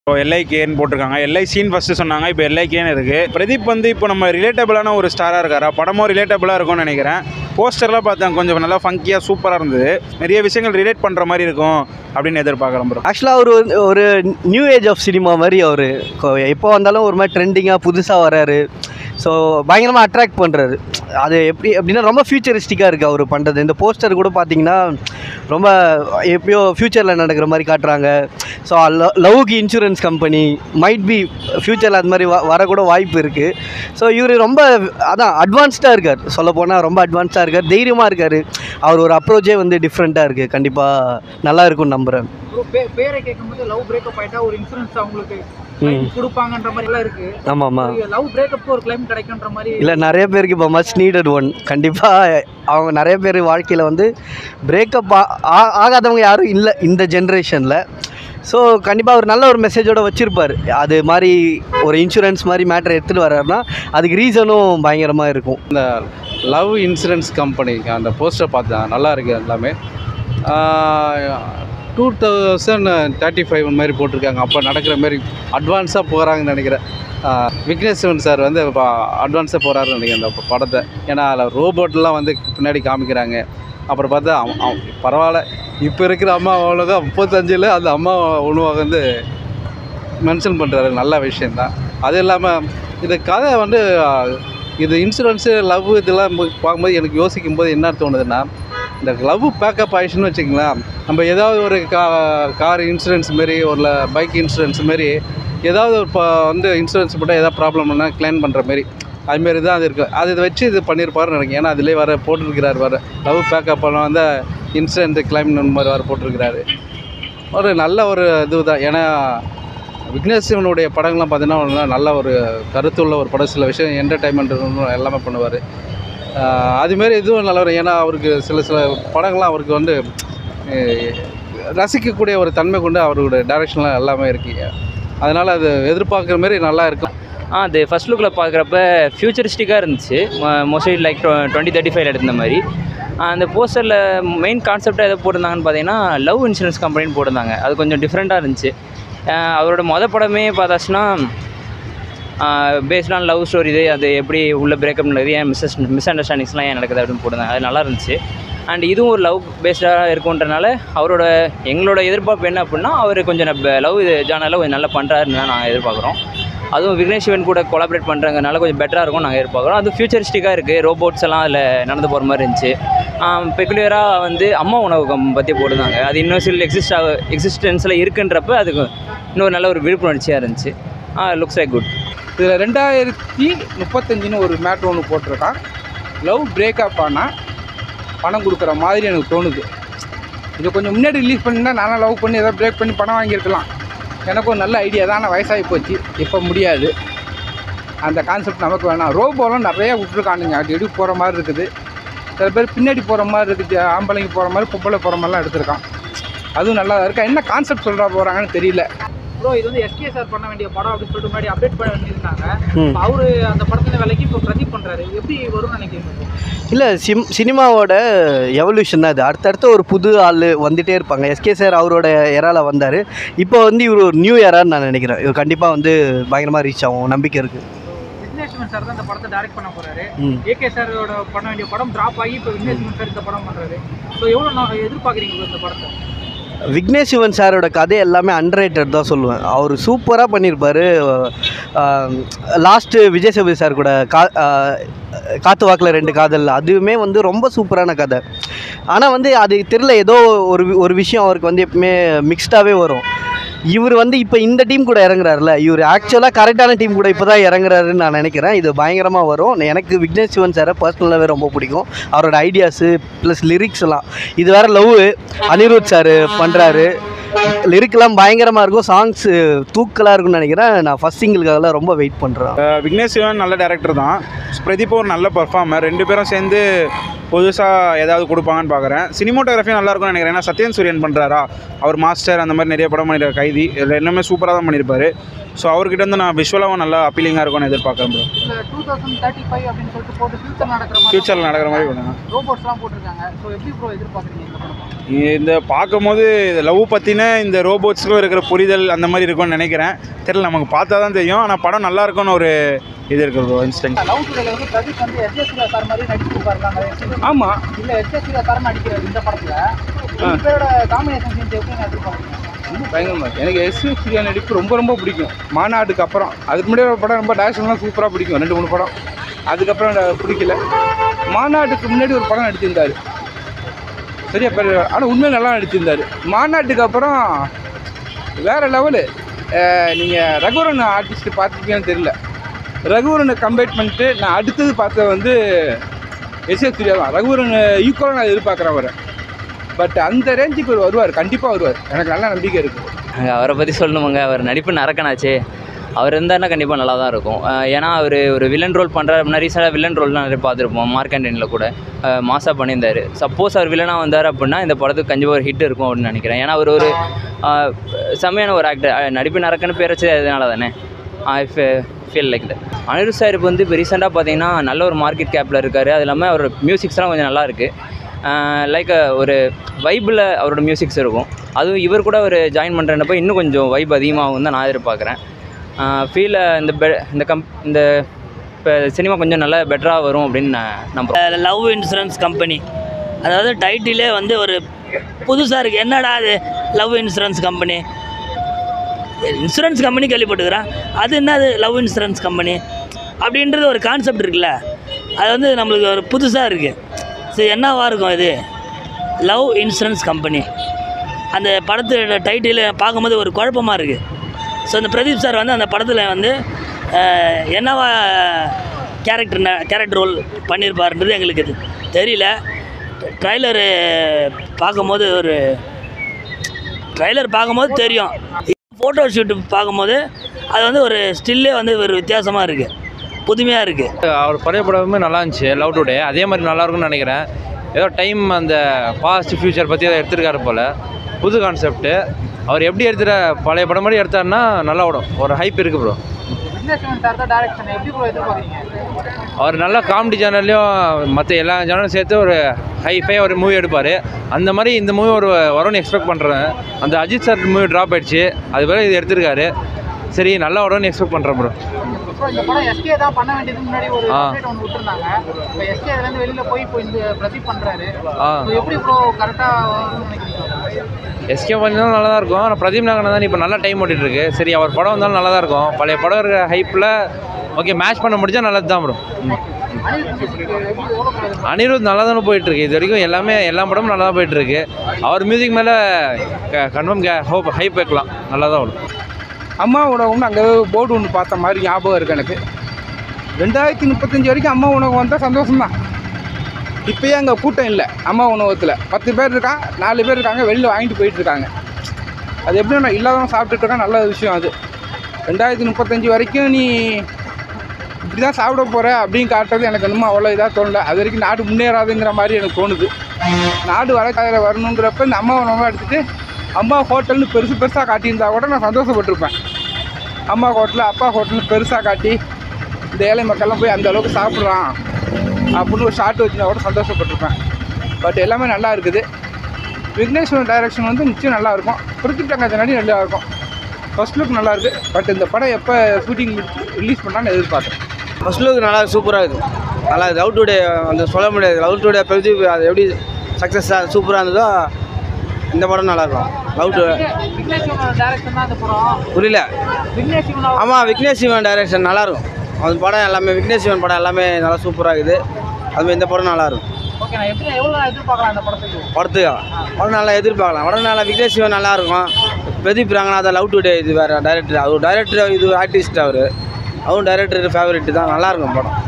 இப்போ எல்ஐகேன்னு போட்டிருக்காங்க எல்ஐசின்னு ஃபஸ்ட்டு சொன்னாங்க இப்போ எல்ஐகேன்னு இருக்குது பிரதீப் வந்து இப்போ நம்ம ரிலேட்டபிளான ஒரு ஸ்டாராக இருக்காரா படமும் ரிலேட்டபிளாக இருக்கும்னு நினைக்கிறேன் போஸ்டர்லாம் பார்த்தேன் கொஞ்சம் நல்லா ஃபங்கியாக சூப்பராக இருந்தது நிறைய விஷயங்கள் ரிலேட் பண்ணுற மாதிரி இருக்கும் அப்படின்னு எதிர்பார்க்குறேன் ப்ரோ ஆக்சுவலாக அவர் வந்து ஒரு நியூ ஏஜ் ஆஃப் சினிமா மாதிரி அவர் எப்போ வந்தாலும் ஒரு மாதிரி ட்ரெண்டிங்காக புதுசாக வராரு ஸோ பயங்கரமாக அட்ராக்ட் பண்ணுறாரு அது எப்படி அப்படின்னா ரொம்ப ஃபியூச்சரிஸ்டிக்காக இருக்குது அவர் பண்ணுறது இந்த போஸ்டர் கூட பார்த்தீங்கன்னா ரொம்ப எப்பயோ ஃப்யூச்சரில் நடக்கிற மாதிரி காட்டுறாங்க ஸோ லவ்க்கு இன்சூரன்ஸ் கம்பெனி மைட் பி ஃப்யூச்சரில் அது மாதிரி வ- வரக்கூட வாய்ப்பு இருக்குது ஸோ இவர் ரொம்ப அதான் அட்வான்ஸ்டாக இருக்கார் சொல்லப்போனால் ரொம்ப அட்வான்ஸ்டாக இருக்கார் தைரியமாக இருக்கார் அவர் ஒரு அப்ரோச்சே வந்து டிஃப்ரெண்ட்டாக இருக்குது கண்டிப்பாக நல்லா இருக்கும்னு நம்புகிறேன் ப்ரோ பே பேரை கேட்கும்போது லவ் பிரேக்கப் ஆயிட்டா ஒரு இன்சூரன்ஸ் அவங்களுக்கு claim கொடுப்பாங்கன்ற மாதிரி எல்லாம் இருக்கு ஆமாம் ஆமாம் லவ் பிரேக்கப்க்கு ஒரு கிளைம் கிடைக்குன்ற மாதிரி இல்லை நிறைய பேருக்கு இப்போ மச் நீடட் ஒன் கண்டிப்பாக அவங்க நிறைய பேர் வாழ்க்கையில் வந்து பிரேக்கப் ஆகாதவங்க யாரும் இல்லை இந்த ஜென்ரேஷனில் ஸோ கண்டிப்பாக ஒரு நல்ல ஒரு மெசேஜோட வச்சுருப்பார் அது மாதிரி ஒரு இன்சூரன்ஸ் மாதிரி மேட்ரை எடுத்துகிட்டு வர்றாருன்னா அதுக்கு ரீசனும் பயங்கரமாக இருக்கும் லவ் இன்சூரன்ஸ் கம்பெனி அந்த போஸ்டர் பார்த்தேன் நல்லா இருக்கு எல்லாமே டூ தௌசண்ட் தேர்ட்டி ஃபைவ் மாதிரி போட்டிருக்காங்க அப்போ நடக்கிற மாதிரி அட்வான்ஸாக போகிறாங்கன்னு நினைக்கிறேன் ஆஹ் விக்னேஷ் சிவன் சார் வந்து அட்வான்ஸாக போகிறாருன்னு நினைக்கிறேன் அந்த படத்தை ஏன்னா அதில் ரோபோட்லாம் வந்து பின்னாடி காமிக்கிறாங்க அப்புறம் பார்த்தா அவ- அவ- பரவாயில்ல இப்போ இருக்கிற அம்மா அவ்வளோக்கா முப்பத்தஞ்சில் அந்த அம்மா உணவாக வந்து மென்ஷன் பண்ணுறாரு நல்ல விஷயந்தான் அது இல்லாமல் இந்த கதை வந்து ஆஹ், இது இன்சூரன்ஸு லவ் இதெல்லாம் பா- பார்க்கும்போது எனக்கு யோசிக்கும் போது என்ன தோணுதுன்னா இந்த லவ் பேக்கப் ஆயிடுச்சுன்னு வச்சுங்களேன் நம்ம ஏதாவது ஒரு கா கார் இன்சூரன்ஸ் மாரி ஒரு பைக் இன்சூரன்ஸ் மாரி ஏதாவது ஒரு இப்போ வந்து இன்சூரன்ஸ் போட்டால் ஏதாவது ப்ராப்ளம்னா கிளைம் பண்ணுற மாரி அதுமாரி தான் அது இருக்குது அது இதை வச்சு இது பண்ணியிருப்பாருன்னு நினைக்கிறேன் ஏன்னா அதிலே வர போட்டிருக்கிறார் வர லவ் பேக்கப் பண்ண வந்து இன்சூரன்ஸ் கிளைம் மாதிரி வர போட்டிருக்கிறாரு ஒரு நல்ல ஒரு இதுதான் ஏன்னா விக்னேஷ் சிவனுடைய படங்கள்லாம் பார்த்தீங்கன்னா நல்ல ஒரு கருத்துள்ள ஒரு படம் சில விஷயம் என்டர்டைன்மெண்ட் எல்லாமே பண்ணுவார் அதுமாரி இதுவும் நல்ல ஒரு ஏன்னா அவருக்கு சில சில படங்கள்லாம் அவருக்கு வந்து அஹ், ரசிக்கக்கூடிய ஒரு தன்மை கொண்டு அவருடைய டைரக்ஷன்லாம் எல்லாமே இருக்கு அதனால் அது எதிர்பார்க்குற மாதிரி நல்லா இருக்கும் ஆ அது ஃபர்ஸ்ட் லுக்கில் பார்க்குறப்ப ஃபியூச்சரிஸ்டிக்காக இருந்துச்சு மோஸ்ட்லி லைக் டுவெண்ட்டி தேர்ட்டி ஃபைவ்ல எடுத்த மாதிரி ஆ, அந்த போஸ்டரில் மெயின் கான்செப்டாக எதை போட்டிருந்தாங்கன்னு பார்த்தீங்கன்னா லவ் இன்சூரன்ஸ் கம்பெனின்னு போட்டிருந்தாங்க அது கொஞ்சம் டிஃப்ரெண்ட்டாக இருந்துச்சு ஆ, அவரோட மொதல் படமே பார்த்தாச்சுன்னா பேஸ்ட் ஆன் லவ் ஸ்டோரி இது அது எப்படி உள்ள பிரேக்கப் நடக்குது ஏன் மிஸ் மிஸ் அண்டர்ஸ்டாண்டிங்ஸ்லாம் ஏன் நடக்குது அப்படின்னு போட்டிருந்தாங்க அது நல்லா இருந்துச்சு அண்ட் இதுவும் ஒரு லவ் பேஸ்டாக இருக்குன்றனால அவரோட எங்களோட எதிர்பார்ப்பு என்ன அப்படின்னா அவர் கொஞ்சம் லவ் இது ஜானரில் கொஞ்சம் நல்லா பண்ணுறாருன்னு தான் நாங்கள் எதிர்பார்க்குறோம் அதுவும் விக்னேஷ் சிவன் கூட கொலாபரேட் பண்ணுறதுனால கொஞ்சம் பெட்டராக இருக்கும் நாங்கள் எதிர்பார்க்குறோம் அது ஃபியூச்சரிஸ்டிக்காக இருக்குது ரோபோட்ஸ் எல்லாம் அதில் நடந்து போகிற மாதிரி இருந்துச்சு பெக்குலியராக வந்து அம்மா உணவகம் பற்றி போட்டிருந்தாங்க அது இன்னும் சில எக்ஸிஸ்ட் ஆக எக்ஸிஸ்டன்ஸில் இருக்குன்றப்ப அதுக்கு இன்னொரு நல்ல ஒரு விழிப்புணர்ச்சியாக இருந்துச்சு லுக்ஸ் லைக் குட் இதில் ரெண்டாயிரத்தி முப்பத்தஞ்சுன்னு ஒரு மேட்ரு ஒன்று போட்டிருக்கான் லவ் பிரேக்கப் ஆனால் பணம் கொடுக்குற மாதிரி எனக்கு தோணுது இது கொஞ்சம் முன்னாடி ரிலீஸ் பண்ணியிருந்தா நானும் லவ் பண்ணி ஏதாவது பிரேக் பண்ணி பணம் வாங்கியிருக்கலாம் எனக்கு ஒரு நல்ல ஐடியா தான் ஆனால் வயசாகி போச்சு இப்போ முடியாது அந்த கான்செப்ட் நமக்கு வேணாம் ரோபோலாம் நிறையா விட்ருக்கானுங்க அடி அடி போகிற மாதிரி இருக்குது சில பேர் பின்னாடி போகிற மாதிரி இருக்குது ஆம்பளைங்க போகிற மாதிரி பொம்பளை போகிற மாதிரிலாம் எடுத்திருக்கான் அதுவும் நல்லா இருக்கா என்ன கான்செப்ட் சொல்கிறா போகிறாங்கன்னு தெரியல ப்ரோ இது வந்து எஸ்கே சார் பண்ண வேண்டிய படம் அப்படின்னு சொல்லிட்டு முன்னாடி அப்டேட் பண்ண வேண்டியிருந்தாங்க ம். இப்ப அவரு அந்த படத்துல வேலைக்கு இப்போ பிரதீப் பண்றாரு எப்படி வரும்னு நினைக்கிறீங்க bro? இல்லை சிம் சினிமாவோட எவல்யூஷன் தான் இது அடுத்தடுத்து ஒரு புது ஆள் வந்துட்டே இருப்பாங்க எஸ்கே சார் அவரோட எரால வந்தார் இப்போ வந்து இவர் ஒரு நியூ எரான்னு நான் நினைக்கிறேன் இவர் கண்டிப்பாக வந்து பயங்கரமாக ரீச் ஆகும் நம்பிக்கை இருக்குது விக்னேஷ் சிவன் சார் தான் இந்த படத்தை டைரக்ட் பண்ண போறாரு ம் ஏகே சாரோட பண்ண வேண்டிய படம் டிராப் ஆகி இப்போ விக்னேஷ் சிவன் சார் இந்த படம் பண்றாரு ஸோ எவ்வளோ நான் எதிர்பார்க்குறீங்க bro இந்த படத்தை விக்னேஷ் சிவன் சாரோட கதை எல்லாமே அன்ரேட்டட் தான் சொல்லுவேன் அவர் சூப்பராக பண்ணியிருப்பார் லாஸ்ட்டு விஜய் சேதுபதி சார் கூட கா ஆஹ், காத்து வாக்கில் ரெண்டு காதல் அதுவுமே வந்து ரொம்ப சூப்பரான கதை ஆனால் வந்து அது தெரில ஏதோ ஒரு வி- ஒரு விஷயம் அவருக்கு வந்து எப்பவுமே மிக்ஸ்டாகவே வரும் இவர் வந்து இப்போ இந்த டீம் கூட இறங்குறாருல இவர் ஆக்சுவலாக கரெக்டான டீம் கூட இப்போ தான் இறங்குறாருன்னு நான் நினைக்கிறேன் இது பயங்கரமாக வரும் எனக்கு விக்னேஷ் சிவன் சாரை பர்சனலாகவே ரொம்ப பிடிக்கும் அவரோட ஐடியாஸு ப்ளஸ் லிரிக்ஸ் எல்லாம் இது வேற லவ் அனிருத் சார் பண்ணுறாரு லிரிக்லாம் பயங்கரமாக இருக்கும் சாங்ஸ் தூக்கலாக இருக்கும்னு நினைக்கிறேன் நான் ஃபஸ்ட் சிங்கிளுக்காக ரொம்ப வெயிட் பண்ணுறேன் விக்னேஷ் சிவன் நல்ல டேரக்டர் தான் பிரதீப் ஒரு நல்ல பர்ஃபார்மர் ரெண்டு பேரும் சேர்ந்து புதுசாக ஏதாவது கொடுப்பாங்கன்னு பார்க்குறேன் சினிமோட்டோகிராஃபி நல்லா இருக்கும்னு நினைக்கிறேன் ஏன்னா சத்யன் சூரியன் பண்ணுறாரா அவர் மாஸ்டர் அந்த மாதிரி நிறைய படம் பண்ணியிருக்காரு கைதி இதில் எல்லாமே சூப்பராக தான் பண்ணியிருப்பாரு ஸோ அவர்கிட்ட வந்து நான் விஷுவலாகவும் நல்லா அப்பீலிங்காக இருக்கும்னு எதிர்பார்க்குறேன் ப்ரோ இந்த டூ தௌசண்ட் தேர்ட்டி ஃபைவ் அப்படின்னு சொல்லிட்டு போட்டு ஃபியூச்சர் நடக்கிற மாதிரி ஃப்யூச்சரில் நடக்கிற மாதிரி பண்ணுங்க ரோபோட்ஸ்லாம் போட்டிருக்காங்க ஸோ எப்படி ப்ரோ எதிர்பார்க்குறீங்க இந்த படம் இந்த பார்க்கும்போது லவ் பற்றின இந்த ரோபோட்ஸ்க்கும் இருக்கிற புரிதல் அந்த மாதிரி இருக்கும்னு நினைக்கிறேன் தெரியல நமக்கு பார்த்தா தான் தெரியும் ஆனால் படம் நல்லா இருக்கும்னு ஒரு இது இருக்குது ப்ரோ இன்ஸ்டன்ட் லவ் டுடேல வந்து பிரதீப் வந்து எஸ் எஸ் சார் மாதிரி நடிச்சிருப்பாரு ஆமாம் இல்ல எஸ் எஸ் சார் நடிக்கிறார் இந்த படத்துல ரெண்டு பேரோட காம்பினேஷன் சீன்ஸ் எப்படி எதிர்பார்க்குறீங்க பயங்கரமாக இருக்கு எனக்கு எஸ் சூர்யா நடிப்பு ரொம்ப ரொம்ப பிடிக்கும் மாநாட்டுக்கு அப்புறம் அதுக்கு முன்னாடி ஒரு படம் ரொம்ப டேரக்ஷன்லாம் சூப்பராக பிடிக்கும் ரெண்டு மூணு படம் அதுக்கப்புறம் எனக்கு பிடிக்கல மாநாட்டுக்கு முன்னாடி ஒரு படம் நடிச்சிருந்தாரு சரியா பேர் ஆனால் உண்மையில நல்லா நடிச்சிருந்தாரு மாநாட்டுக்கு அப்புறம் வேறு லெவலு நீங்கள் ரகுவரன் ஆர்டிஸ்ட் பார்த்துருப்பீங்கன்னு தெரியல ரகுவரனை கம்பேர் பண்ணிட்டு நான் அடுத்தது பார்த்தது வந்து எஸ் எஸ் சூர்யா தான் ரகுவரன் ஈக்குவலாக நான் எதிர்பார்க்குறேன் அவரை பட் அந்த ரேஞ்சுக்கு அவர் வருவார் கண்டிப்பாக வருவார் எனக்கு நல்ல நம்பிக்கை இருக்குது அங்க அவரை பற்றி சொல்லணுமாங்க அவர் நடிப்பு நரக்கனாச்சே அவர் இருந்தாருன்னா கண்டிப்பாக நல்லா தான் இருக்கும் அஹ் ஏன்னா அவர் ஒரு வில்லன் ரோல் பண்ணுறாரு அப்படின்னா ரீசெண்டாக வில்லன் ரோல்லாம் நிறைய பார்த்துருப்போம் மார்க்கண்டனில் கூட அஹ் மாசா பண்ணியிருந்தார் சப்போஸ் அவர் வில்லனாக வந்தார் அப்படின்னா இந்த படத்துக்கு கண்டிப்பாக ஒரு ஹிட் இருக்கும் அப்படின்னு நினைக்கிறேன் ஏன்னா அவர் ஒரு அஹ், செம்மையான ஒரு ஆக்டர் நடிப்பு நரக்கன்னு பேர் வச்சது அதனால தானே I feel like that Anirudh sir இப்போ வந்து இப்போ ரீசெண்டாக பார்த்தீங்கன்னா நல்ல ஒரு மார்க்கெட் கேப்பில் இருக்கார் அது இல்லாமல் அவர் மியூசிக்ஸ்லாம் கொஞ்சம் நல்லா இருக்குது லைக் ஒரு வைபில் அவரோட மியூசிக்ஸ் இருக்கும் அதுவும் இவர் கூட ஒரு ஜாயின் பண்ணுறப்ப இன்னும் கொஞ்சம் வைப் அதிகமாகும் தான் நான் எதிர்பார்க்குறேன் ஃபீலை இந்த பெ இந்த கம் இந்த இப்போ சினிமா கொஞ்சம் நல்லா பெட்டராக வரும் அப்படின்னு நான் நம்புகிறேன் லவ் இன்சூரன்ஸ் கம்பெனி அதாவது டைட்டிலே வந்து ஒரு புதுசாக இருக்குது என்னடா அது love insurance company insurance company கேள்விப்பட்டுக்கிறேன் அது என்னது லவ் இன்சூரன்ஸ் கம்பெனி அப்படின்றது ஒரு கான்செப்ட் இருக்குல்ல அது வந்து நம்மளுக்கு ஒரு புதுசாக இருக்குது சரி என்னவா இருக்கும் இது லவ் இன்சூரன்ஸ் கம்பெனி அந்த படத்தோட டைட்டில் பார்க்கும்போது ஒரு குழப்பமாக இருக்குது ஸோ இந்த பிரதீப் சார் வந்து அந்த படத்தில் வந்து அஹ், என்னவா கேரக்டர் கேரக்டர் ரோல் பண்ணியிருப்பாருன்றது எங்களுக்கு இது தெரியல ட்ரைலரு பார்க்கும்போது ஒரு ட்ரைலர் பார்க்கும்போது தெரியும் ஃபோட்டோ ஷூட் பார்க்கும்போது அது வந்து ஒரு ஸ்டில்லே வந்து ஒரு வித்தியாசமாக இருக்குது புதுமையாக இருக்குது அவர் பழைய படமே நல்லா இருந்துச்சு லவ் டுடே அதே மாதிரி நல்லா இருக்கும்னு நினைக்கிறேன் ஏதோ டைம் அந்த பாஸ்ட் ஃபியூச்சர் பற்றி அதை எடுத்திருக்காரு போல் புது கான்செப்ட்டு அவர் எப்படி எடுத்துகிற பழைய படம் மாதிரி எடுத்தாருன்னா நல்லா ஓடும் ஒரு ஹைப் இருக்குது ப்ரோ விக்னேஸ்வரன் சார் தான் டேரக்ஷன் எப்படி ப்ரோ எதிர்பார்க்குறீங்க அவர் நல்லா காமெடி சேனல்லையும் மற்ற எல்லா சேனலும் சேர்த்து ஒரு ஹைஃபை ஒரு மூவி எடுப்பார் அந்த மாதிரி இந்த மூவி ஒரு வரும்னு எக்ஸ்பெக்ட் பண்ணுறேன் அந்த அஜித் சார் மூவி ட்ராப் ஆயிடுச்சு அது பிறகு இது எடுத்திருக்காரு சரி நல்லா வரும்னு எக்ஸ்பெக்ட் பண்ணுறேன் ப்ரோ அப்புறம் இந்த படம் எஸ்கே தான் பண்ண வேண்டியதுக்கு முன்னாடி ஒரு ஆ. அப்டேட் ஒன்று விட்டுருந்தாங்க இப்போ எஸ்கே அதுலேருந்து வெளியில் போய் இப்போ இந்த பிரதீப் பண்ணுறாரு ஆ எப்படி ப்ரோ கரெக்டாக நினைக்கிறீங்க எஸ்கே பண்ணியிருந்தாலும் நல்லா தான் இருக்கும் ஆனால் பிரதீப் நாகன் தான் இப்போ நல்லா டைம் ஓட்டிட்டு இருக்கு சரி அவர் படம் வந்தாலும் நல்லா தான் இருக்கும் பழைய படம் இருக்கிற ஹைப்பில் ஓகே மேட்ச் பண்ண முடிஞ்சா நல்லது தான் ப்ரோ அனிருத் நல்லா தானே போயிட்டு இருக்கு இது வரைக்கும் எல்லாமே எல்லா படமும் நல்லா தான் போயிட்டு இருக்கு அவர் மியூசிக் மேலே கன்ஃபார்ம் ஹோப் ஹைப் வைக்கலாம் நல்லா தான் வரும் அம்மா உணவகம்னு அங்கே போர்டு ஒன்று பார்த்த மாதிரி ஞாபகம் இருக்குது எனக்கு ரெண்டாயிரத்தி முப்பத்தஞ்சு வரைக்கும் அம்மா உணவகம் வந்தால் சந்தோஷம்தான் இப்போயே அங்கே கூட்டம் இல்லை அம்மா உணவகத்தில் பத்து பேர் இருக்கான் நாலு பேர் இருக்காங்க வெளியில் வாங்கிட்டு போயிட்டு இருக்காங்க அது எப்படின்னா இல்லாதவங்க சாப்பிட்டுட்டு இருக்கான் நல்ல விஷயம் அது ரெண்டாயிரத்தி முப்பத்தஞ்சு வரைக்கும் நீ இப்படி தான் சாப்பிட போகிற அப்படின்னு காட்டுறது எனக்கு இன்னும் அவ்வளோ இதாக தோணல அது வரைக்கும் நாடு முன்னேறாதுங்கிற மாதிரி எனக்கு தோணுது நாடு வளர்ச்சி வரணுங்கிறப்ப இந்த அம்மா உணவாக எடுத்துகிட்டு அம்மா ஹோட்டல்னு பெருசு பெருசாக காட்டியிருந்தா கூட நான் சந்தோஷப்பட்டிருப்பேன் அம்மா ஹோட்டல் அப்பா ஹோட்டல்னு பெருசாக காட்டி இந்த ஏழை மக்கள்லாம் போய் அந்த அளவுக்கு சாப்பிட்றான் அப்படின்னு ஒரு ஷார்ட் வச்சுருந்தா கூட சந்தோஷப்பட்டிருப்பேன் பட் எல்லாமே நல்லா இருக்குது விக்னேஸ்வரன் டைரக்ஷன் வந்து நிச்சயம் நல்லா இருக்கும் பிரித்திப் ரங்கா நடி நல்லா இருக்கும் ஃபர்ஸ்ட் லுக் நல்லா இருக்குது பட் இந்த படம் எப்போ ஷூட்டிங் ரிலீஸ் பண்ணான்னு எதிர்பார்க்குறேன் ஃபர்ஸ்ட் லுக் நல்லா சூப்பராக இருக்குது நல்லா லவ் டுடே அந்த சொல்ல முடியாது லவ் டுடே பிரதீப் அது எப்படி சக்ஸஸாக சூப்பராக இருந்ததோ இந்த படம் நல்லா இருக்கும் லவ் டு விக்னேஸ்வரன் டேரக்ஷன் தான் இந்த படம் புரியல விக்னேஷ் சிவன் ஆமாம் விக்னேஷ் சிவன் டைரக்ஷன் நல்லாயிருக்கும் அந்த படம் எல்லாமே விக்னேஷ் சிவன் படம் எல்லாமே நல்லா சூப்பராக இருக்குது அதுமாதிரி இந்த படம் நல்லாயிருக்கும் ஓகே நான் எப்படி எவ்வளோ நான் எதிர்பார்க்கலாம் இந்த படத்துக்கு படத்துக்கு படம் நல்லா எதிர்பார்க்கலாம் படம் நல்லா விக்னேஷ் சிவன் நல்லா இருக்கும் பிரதீப் ரங்கநாதன் லவ் டுடே இது வேறு டைரக்டர் அவர் டைரக்டர் இது ஆர்டிஸ்ட் அவர் அவரும் டைரக்டர் ஃபேவரட் தான் நல்லாயிருக்கும் படம்